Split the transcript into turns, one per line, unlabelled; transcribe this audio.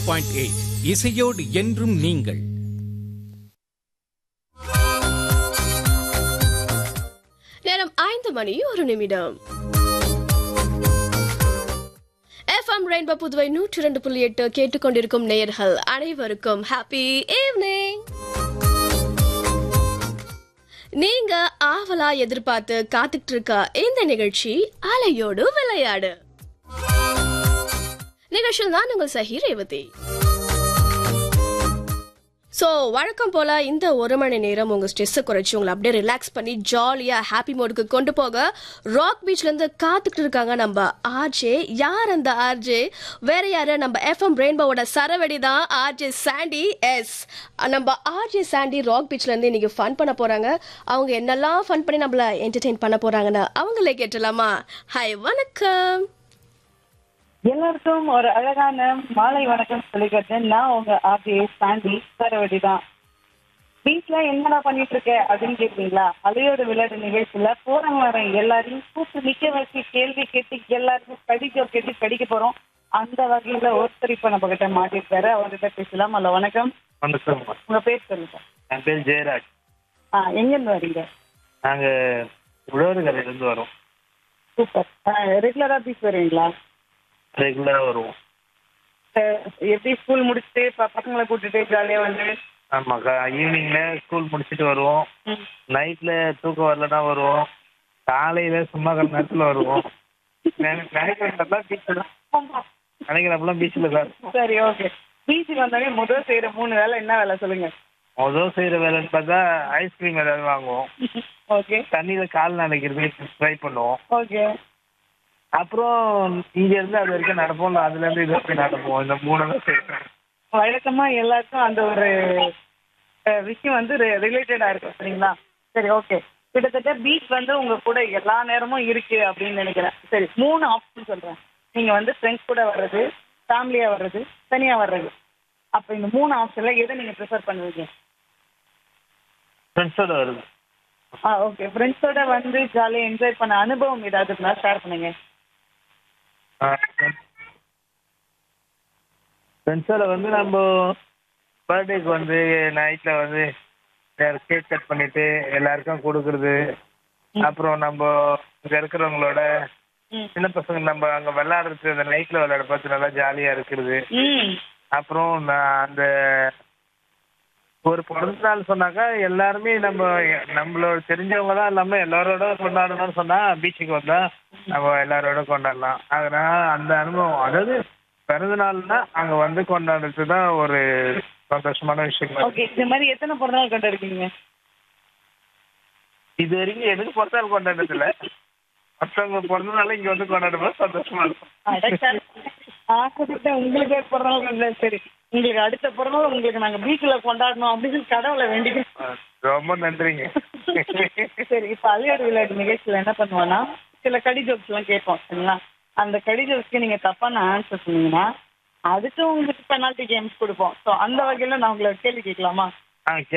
Point eight இசையோடு என்றும் நீங்கள்
நேரம் ஐந்து மணி ஒரு நிமிடம் எஃப்எம் ரெயின்போ புதுவை நூற்றி இரண்டு புள்ளி எட்டு கேட்டுக்கொண்டிருக்கும் நேயர்கள் அனைவருக்கும் ஹாப்பி ஈவினிங் நீங்க ஆவலா எதிர்பார்த்து காத்துட்டு இருக்க இந்த நிகழ்ச்சி அலையோடு விளையாடு நிகழ்ச்சியில் நான் உங்கள் சஹி ரேவதி ஸோ வழக்கம் போல இந்த ஒரு மணி நேரம் உங்க ஸ்ட்ரெஸ்ஸை குறைச்சி உங்களை அப்படியே ரிலாக்ஸ் பண்ணி ஜாலியா ஹாப்பி மோடுக்கு கொண்டு போக ராக் பீச்ல இருந்து காத்துக்கிட்டு இருக்காங்க நம்ம ஆர்ஜே யார் அந்த ஆர்ஜே வேற யாரு நம்ம எஃப்எம் ரெயின்போவோட சரவெடி தான் ஆர்ஜே சாண்டி எஸ் நம்ம ஆர்ஜே சாண்டி ராக் பீச்ல இருந்து இன்னைக்கு ஃபன் பண்ண போறாங்க அவங்க என்னெல்லாம் ஃபன் பண்ணி நம்மள என்டர்டெயின் பண்ண போறாங்கன்னு அவங்களே கேட்டலாமா ஹாய் வணக்கம்
எல்லாருக்கும் ஒரு அழகான மாலை வணக்கம் சொல்லிக்கிறது நான் உங்க ஆர்ஜே சாண்டி சரவடி தான் வீட்டுல என்னடா பண்ணிட்டு இருக்க அப்படின்னு கேக்குறீங்களா அலையோட விளையாட்டு நிகழ்ச்சியில போறவங்க வரவங்க எல்லாரையும் கூப்பிட்டு நிக்க வச்சு கேள்வி கேட்டு எல்லாருக்கும் படிக்க கேட்டு படிக்க போறோம் அந்த வகையில ஒருத்தர் இப்ப நம்ம கிட்ட மாட்டிருக்காரு அவர்கிட்ட பேசலாம் அல்ல வணக்கம்
வணக்கம்
உங்க பேர் சொல்லுங்க
என் பேர் ஜெயராஜ்
ஆ எங்க இருந்து வரீங்க
நாங்க உழவர்கரையில இருந்து வரோம்
சூப்பர் ரெகுலரா பீச் வருவீங்களா
ரெகுலரா வருவோம்
அஹ், எப்படி ஸ்கூல் முடிச்சுட்டு ப- பசங்களை கூட்டிட்டு ஜாலியா வந்து
ஆமா ஈவினிங்ல ஸ்கூல் முடிச்சிட்டு வருவோம்
ம்.
நைட்ல தூக்கம் வரலன்னா வருவோம் காலையில சும்மா கொஞ்ச நேரத்துல வருவோம் நினைக்கிறப்பெல்லாம் பீச்சில் நினைக்கிறப்பெல்லாம் பீச்சில் தான்
சரி ஓகே பீச்சுக்கு வந்தோடனே முதல் செய்யற மூணு வேலை என்ன வேலை சொல்லுங்க
முதல் செய்யற வேலைன்னு பார்த்தா ஐஸ்கிரீம் ஏதாவது வாங்குவோம்
ஓகே
தண்ணியில கால் நனைக்கிறது ட்ரை பண்ணுவோம்
ஓகே
அப்புறம் இங்க இருந்து அது வரைக்கும் நடப்போம் அதுல இருந்து இது வரைக்கும் நடப்போம் இந்த மூணு தான் செய்வோம்
வழக்கமா எல்லாருக்கும் அந்த ஒரு அஹ், விஷயம் வந்து ரிலேட்டடா இருக்கும் சரிங்களா சரி ஓகே கிட்டத்தட்ட பீச் வந்து உங்க கூட எல்லா நேரமும் இருக்கு அப்படின்னு நினைக்கிறேன் சரி மூணு ஆப்ஷன் சொல்றேன் நீங்க வந்து ஃப்ரெண்ட்ஸ் கூட வர்றது ஃபேமிலியா வர்றது தனியா வர்றது அப்ப இந்த மூணு ஆப்ஷன்ல எதை நீங்க ப்ரிஃபர் பண்ணுவீங்க
ஃப்ரெண்ட்ஸோட வருது
ஆ ஓகே ஃப்ரெண்ட்ஸோட வந்து ஜாலியா என்ஜாய் பண்ண அனுபவம் ஏதாவது இருந்தா ஷேர் பண்ணுங்க
ஃப்ரெண்ட்ஸோட வந்து நம்ம பர்த்டேக்கு வந்து நைட்ல வந்து கேக் கட் பண்ணிட்டு எல்லாருக்கும் கொடுக்கறது அப்புறம் நம்ம இங்க இருக்கிறவங்களோட
ம்.
சின்ன பசங்க நம்ம அங்க விளையாடுறது அந்த நைட்ல விளையாட பார்த்து நல்லா ஜாலியா இருக்கிறது
ம்
அப்புறம் நான் அந்த ஒரு பிறந்த நாள் சொன்னாக்கா எல்லாருமே நம்ம நம்மளோட தெரிஞ்சவங்க தான் இல்லாம எல்லாரோட கொண்டாடணும்னு சொன்னா பீச்சுக்கு வந்தா நம்ம எல்லாரோட கொண்டாடலாம் அதனால அந்த அனுபவம் அதாவது பிறந்த நாள்னா அங்க வந்து கொண்டாடுறது தான் ஒரு சந்தோஷமான விஷயம்
ஓகே இந்த மாதிரி எத்தனை பிறந்தநாள் கொண்டாடுறீங்க
இது வரைக்கும் எதுக்கு பிறந்த நாள் கொண்டாடுறது இல்ல மற்றவங்க பிறந்த நாள் இங்க வந்து கொண்டாடும்போது சந்தோஷமா இருக்கும்
ஆசைப்பட்ட உங்களுக்கு பிறந்தநாள் கொண்டாடு சரி உங்களுக்கு அடுத்த பிறந்தநாள் உங்களுக்கு நாங்க பீச்ல கொண்டாடணும் அப்படின்னு சொல்லி கடவுளை வேண்டிக்கிறோம்
ரொம்ப நன்றிங்க
சரி இப்ப அலையாடு விளையாட்டு நிகழ்ச்சியில என்ன பண்ணுவோம்னா சில கடி ஜோக்ஸ் எல்லாம் கேட்போம் சரிங்களா அந்த கடி ஜோக்ஸ்க்கு நீங்க தப்பான ஆன்சர் சொன்னீங்கன்னா அதுக்கு உங்களுக்கு பெனால்டி கேம்ஸ் கொடுப்போம் ஸோ அந்த வகையில நான் உங்களை கேள்வி கேட்கலாமா
ஆ